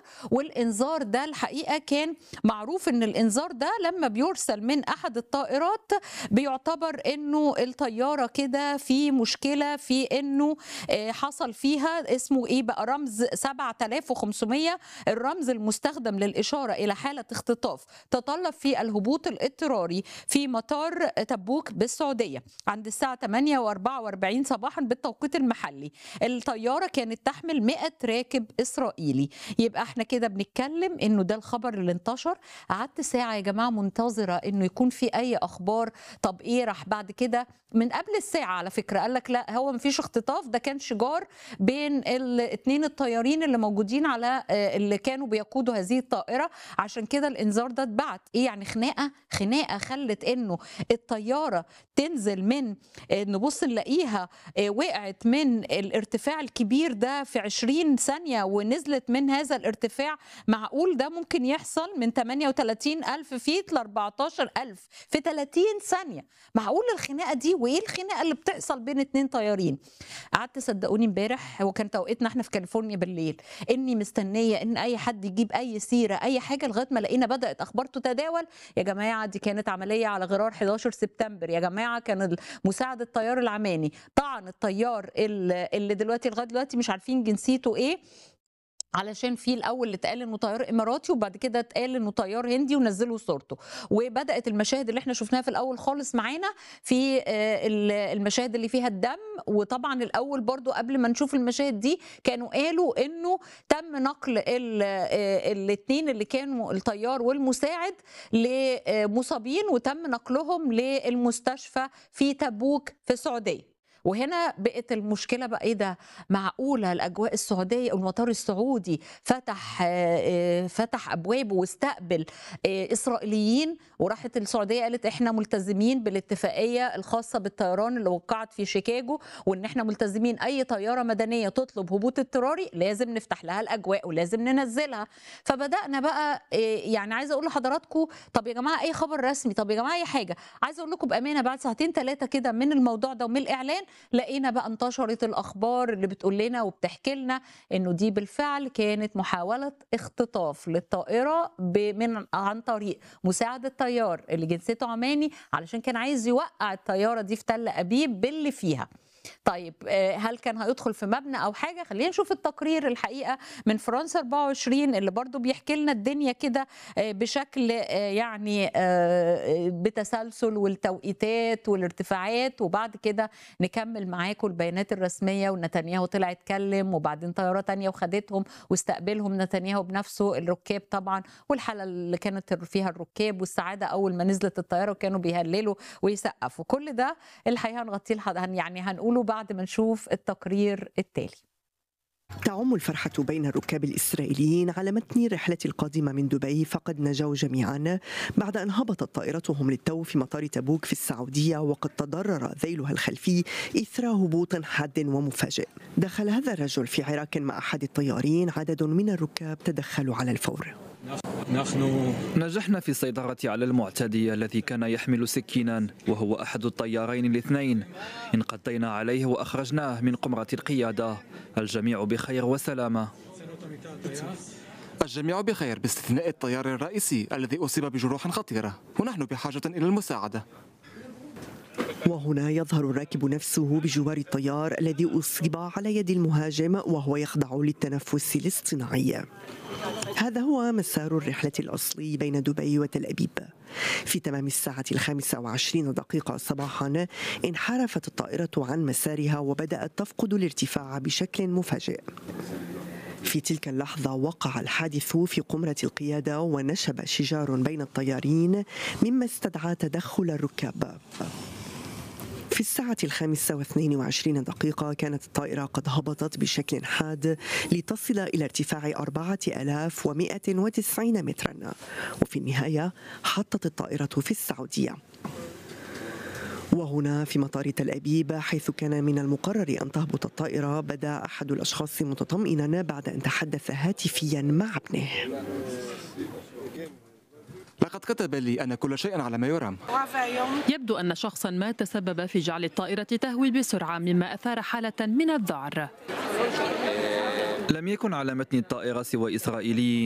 والانذار ده الحقيقه كان معروف ان الانذار ده لما بيرسل من احد الطائرات بيعتبر انه الطياره كده في مشكله في انه آه، حصل فيها اسمه ايه بقى رمز 7500 الرمز المستخدم للاشاره الى حاله اختطاف تطلب في الهبوط الاضطراري في مطار تبوك بالسعوديه عند الساعه 8 و44 صباحا بالتوقيت المحلي الطياره كانت تحمل 100 راكب اسرائيلي يبقى احنا كده بنتكلم انه ده الخبر اللي انتشر قعدت ساعه يا جماعه منتظره انه يكون في اي اخبار طب ايه راح بعد كده من قبل الساعه على فكره قال لك لا هو مفيش اختطاف ده كان شجار بين الاثنين الطيارين اللي موجودين على آه، اللي كانوا بيقودوا هذه الطائره عشان كده الانذار ده اتبعت ايه يعني خناقه خناقه خلت انه الطياره تنزل من آه، نبص نلاقيها آه، وقعت من الارتفاع الكبير ده في 20 ثانيه ونزلت من هذا الارتفاع معقول ده ممكن يحصل من 38 ألف فيت ل 14 ألف في 30 ثانية معقول الخناقة دي وإيه الخناقة اللي بتحصل بين اتنين طيارين قعدت صدقوني امبارح هو كان توقيتنا احنا في كاليفورنيا بالليل اني مستنيه ان اي حد يجيب اي سيره اي حاجه لغايه ما لقينا بدات اخبار تتداول يا جماعه دي كانت عمليه على غرار 11 سبتمبر يا جماعه كان مساعد الطيار العماني طعن الطيار اللي اللي دلوقتي لغايه دلوقتي مش عارفين جنسيته ايه علشان في الاول اللي اتقال انه طيار اماراتي وبعد كده اتقال انه طيار هندي ونزلوا صورته وبدات المشاهد اللي احنا شفناها في الاول خالص معانا في آه، ال- المشاهد اللي فيها الدم وطبعا الاول برضو قبل ما نشوف المشاهد دي كانوا قالوا انه تم نقل الاثنين اللي كانوا الطيار والمساعد لمصابين وتم نقلهم للمستشفى في تبوك في السعوديه وهنا بقت المشكله بقى ايه ده معقوله الاجواء السعوديه المطار السعودي فتح آه، آه، فتح ابوابه واستقبل آه، اسرائيليين وراحت السعوديه قالت احنا ملتزمين بالاتفاقيه الخاصه بالطيران اللي وقعت في شيكاغو وان احنا ملتزمين اي طياره مدنيه تطلب هبوط اضطراري لازم نفتح لها الاجواء ولازم ننزلها فبدانا بقى آه، يعني عايزه اقول لحضراتكم طب يا جماعه اي خبر رسمي طب يا جماعه اي حاجه عايزه اقول لكم بامانه بعد ساعتين ثلاثه كده من الموضوع ده ومن الاعلان لقينا بقى انتشرت الاخبار اللي بتقول لنا وبتحكي لنا انه دي بالفعل كانت محاوله اختطاف للطائره ب- من عن طريق مساعد الطيار اللي جنسيته عماني علشان كان عايز يوقع الطياره دي في تل ابيب باللي فيها طيب آه، هل كان هيدخل في مبنى او حاجه خلينا نشوف التقرير الحقيقه من فرنسا 24 اللي برضو بيحكي لنا الدنيا كده آه، بشكل آه، يعني آه، بتسلسل والتوقيتات والارتفاعات وبعد كده نكمل معاكم البيانات الرسميه ونتنياهو طلع اتكلم وبعدين طياره تانية وخدتهم واستقبلهم نتنياهو بنفسه الركاب طبعا والحاله اللي كانت فيها الركاب والسعاده اول ما نزلت الطياره وكانوا بيهللوا ويسقفوا كل ده الحقيقه هنغطيه لحد هن- يعني هنقوله بعد ما نشوف التقرير التالي تعم الفرحة بين الركاب الإسرائيليين على متن الرحلة القادمة من دبي فقد نجوا جميعا بعد أن هبطت طائرتهم للتو في مطار تبوك في السعودية وقد تضرر ذيلها الخلفي إثر هبوط حاد ومفاجئ دخل هذا الرجل في عراك مع أحد الطيارين عدد من الركاب تدخلوا على الفور نحن نجحنا في السيطرة على المعتدي الذي كان يحمل سكينا وهو أحد الطيارين الاثنين انقضينا عليه وأخرجناه من قمرة القيادة الجميع بخير وسلامة الجميع بخير باستثناء الطيار الرئيسي الذي أصيب بجروح خطيرة ونحن بحاجة إلى المساعدة وهنا يظهر الراكب نفسه بجوار الطيار الذي أصيب على يد المهاجم وهو يخضع للتنفس الاصطناعي هذا هو مسار الرحلة الأصلي بين دبي وتل أبيب في تمام الساعة الخامسة وعشرين دقيقة صباحا انحرفت الطائرة عن مسارها وبدأت تفقد الارتفاع بشكل مفاجئ في تلك اللحظة وقع الحادث في قمرة القيادة ونشب شجار بين الطيارين مما استدعى تدخل الركاب في الساعة الخامسة واثنين وعشرين دقيقة كانت الطائرة قد هبطت بشكل حاد لتصل إلى ارتفاع أربعة آلاف ومائة وتسعين مترا وفي النهاية حطت الطائرة في السعودية وهنا في مطار تل أبيب حيث كان من المقرر أن تهبط الطائرة بدا أحد الأشخاص متطمئنا بعد أن تحدث هاتفيا مع ابنه لقد كتب لي أن كل شيء على ما يرام يبدو أن شخصا ما تسبب في جعل الطائرة تهوي بسرعة مما أثار حالة من الذعر لم يكن على متن الطائرة سوى إسرائيليين